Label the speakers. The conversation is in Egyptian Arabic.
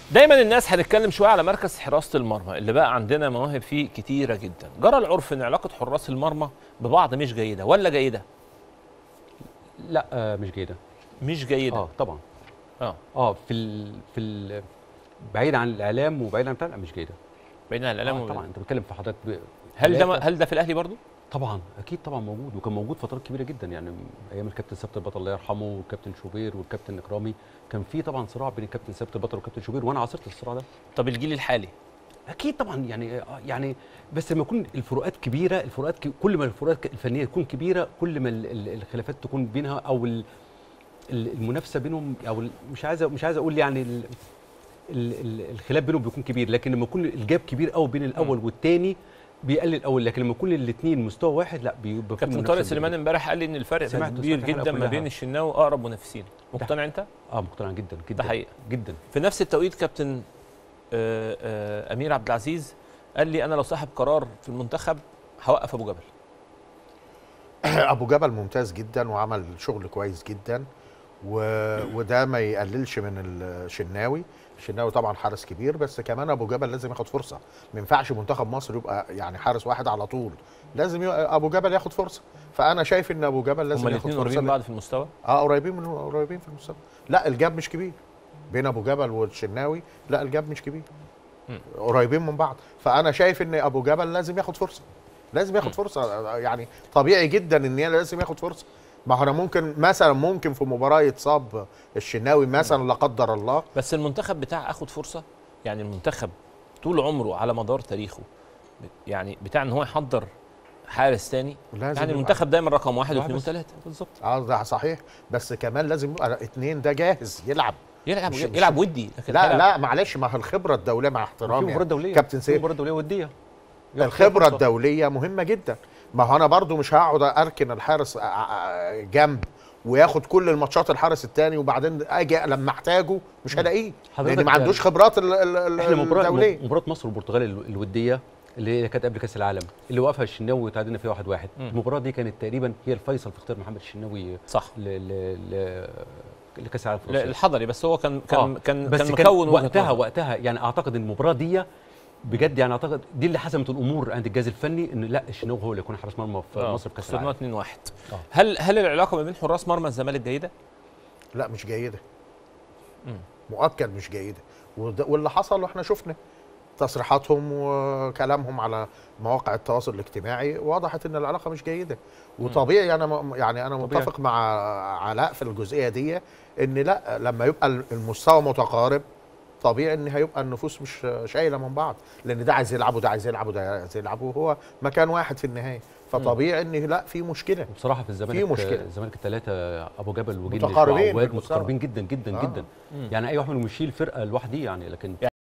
Speaker 1: دايما الناس هتتكلم شويه على مركز حراسه المرمى اللي بقى عندنا مواهب فيه كتيره جدا جرى العرف ان علاقه حراس المرمى ببعض مش جيده ولا جيده
Speaker 2: لا آه مش جيده
Speaker 1: مش جيده
Speaker 2: اه طبعا
Speaker 1: اه
Speaker 2: اه في ال في ال بعيد عن الاعلام وبعيد عن بتاع لا مش جيده
Speaker 1: بعيد عن الاعلام
Speaker 2: آه
Speaker 1: وبعيد-
Speaker 2: طبعا انت بتتكلم في حضرتك ب-
Speaker 1: هل ده
Speaker 2: ثلاثة.
Speaker 1: هل ده في الاهلي برضو
Speaker 2: طبعا اكيد طبعا موجود وكان موجود فترات كبيره جدا يعني ايام الكابتن ثابت البطل الله يرحمه والكابتن شوبير والكابتن اكرامي كان في طبعا صراع بين الكابتن ثابت البطل والكابتن شوبير وانا عاصرت الصراع ده
Speaker 1: طب الجيل الحالي
Speaker 2: اكيد طبعا يعني آه، يعني بس لما يكون الفروقات كبيره الفروقات ك- كل ما الفروقات الفنيه تكون كبيره كل ما ال- ال- الخلافات تكون بينها او ال- ال- المنافسه بينهم او ال- مش عايز مش عايز اقول يعني ال- ال- ال- الخلاف بينهم بيكون كبير لكن لما يكون الجاب كبير قوي بين الاول والثاني بيقلل الاول لكن لما يكون الاثنين مستوى واحد لا بيبقى في
Speaker 1: كابتن
Speaker 2: منافسة
Speaker 1: طارق
Speaker 2: بين
Speaker 1: سليمان امبارح قال لي ان الفرق بقى
Speaker 2: سمعته،
Speaker 1: كبير
Speaker 2: سمعت الحلقة
Speaker 1: جدا ما
Speaker 2: كلها.
Speaker 1: بين الشناوي واقرب منافسين مقتنع انت
Speaker 2: اه مقتنع جدا جدا
Speaker 1: ده حقيقة.
Speaker 2: جدا
Speaker 1: في نفس التوقيت كابتن آه، آه، امير عبد العزيز قال لي انا لو صاحب قرار في المنتخب هوقف ابو جبل
Speaker 3: ابو جبل ممتاز جدا وعمل شغل كويس جدا و... وده ما يقللش من الشناوي الشناوي طبعا حارس كبير بس كمان ابو جبل لازم ياخد فرصه ما ينفعش منتخب مصر يبقى يعني حارس واحد على طول لازم ي... ابو جبل ياخد فرصه فانا شايف ان ابو جبل
Speaker 1: هما
Speaker 3: لازم ياخد
Speaker 1: الاثنين
Speaker 3: فرصه
Speaker 1: قريبين بعض في المستوى
Speaker 3: اه قريبين من قريبين في المستوى لا الجاب مش كبير بين ابو جبل والشناوي لا الجاب مش كبير
Speaker 1: مم.
Speaker 3: قريبين من بعض فانا شايف ان ابو جبل لازم ياخد فرصه لازم ياخد فرصه يعني طبيعي جدا ان هي لازم ياخد فرصه ما هو انا ممكن مثلا ممكن في مباراه يتصاب الشناوي مثلا لا قدر الله
Speaker 1: بس المنتخب بتاع اخد فرصه يعني المنتخب طول عمره على مدار تاريخه يعني بتاع ان هو يحضر حارس تاني
Speaker 3: لازم
Speaker 1: يعني
Speaker 3: يبقى-
Speaker 1: المنتخب دايما رقم واحد
Speaker 2: واحد
Speaker 1: واثنين
Speaker 2: بس.
Speaker 1: وثلاثه بالظبط
Speaker 3: اه ده صحيح بس كمان لازم يبقى اتنين ده جاهز يلعب
Speaker 1: يلعب
Speaker 3: مش- مش-
Speaker 1: يلعب ودي لكن
Speaker 3: لا
Speaker 1: يلعب-
Speaker 3: لا معلش ما هي الخبره الدوليه مع
Speaker 2: في
Speaker 3: احترامي
Speaker 2: مباراه
Speaker 3: يعني.
Speaker 2: دوليه
Speaker 3: كابتن
Speaker 2: في
Speaker 3: سيف
Speaker 2: مباراه دوليه وديه
Speaker 3: الخبره
Speaker 2: فرصة.
Speaker 3: الدوليه مهمه جدا ما هو انا برضو مش هقعد اركن الحارس ع- ع- جنب وياخد كل الماتشات الحارس الثاني وبعدين اجي لما احتاجه مش هلاقيه
Speaker 2: حضرتك
Speaker 3: لان ما عندوش خبرات ال- ال- ال-
Speaker 2: احنا مباراه
Speaker 3: الدوليه
Speaker 2: مباراه مصر والبرتغال ال- الوديه اللي هي كانت قبل كاس العالم اللي وقفها الشناوي وتعادلنا فيها واحد واحد
Speaker 1: مم.
Speaker 2: المباراه دي كانت تقريبا هي الفيصل في اختيار محمد الشناوي
Speaker 1: صح
Speaker 2: ل ل ل لكاس العالم في
Speaker 1: لا،
Speaker 2: روسيا.
Speaker 1: الحضري بس هو كان كان
Speaker 2: آه،
Speaker 1: كان
Speaker 2: بس
Speaker 1: كان
Speaker 2: كان
Speaker 1: مكون وجهة
Speaker 2: وقتها
Speaker 1: نظر.
Speaker 2: وقتها يعني اعتقد ان المباراه دي بجد يعني اعتقد دي اللي حسمت الامور عند الجهاز الفني ان لا الشناوي هو اللي يكون حارس مرمى في
Speaker 1: آه،
Speaker 2: مصر في كاس
Speaker 1: خسرنا
Speaker 2: العالم
Speaker 1: 2 1
Speaker 2: آه.
Speaker 1: هل هل العلاقه ما بين حراس مرمى الزمالك جيده؟
Speaker 3: لا مش جيده
Speaker 1: مم.
Speaker 3: مؤكد مش جيده وده- واللي حصل واحنا شفنا تصريحاتهم وكلامهم على مواقع التواصل الاجتماعي وضحت ان العلاقه مش جيده وطبيعي انا م- يعني انا
Speaker 2: طبيعي.
Speaker 3: متفق مع علاء في الجزئيه دي ان لا لما يبقى المستوى متقارب طبيعي ان هيبقى النفوس مش شايله من بعض لان ده عايز يلعب وده عايز يلعب وده عايز يلعب وهو مكان واحد في النهايه فطبيعي ان لا في مشكله
Speaker 2: بصراحه في الزمالك
Speaker 3: في مشكلة.
Speaker 2: الزمالك الثلاثه ابو جبل وجنش
Speaker 3: متقاربين
Speaker 2: وعواد
Speaker 3: بالمستوى.
Speaker 2: متقاربين جدا جدا
Speaker 3: آه.
Speaker 2: جدا يعني اي واحد منهم يشيل فرقه لوحده يعني لكن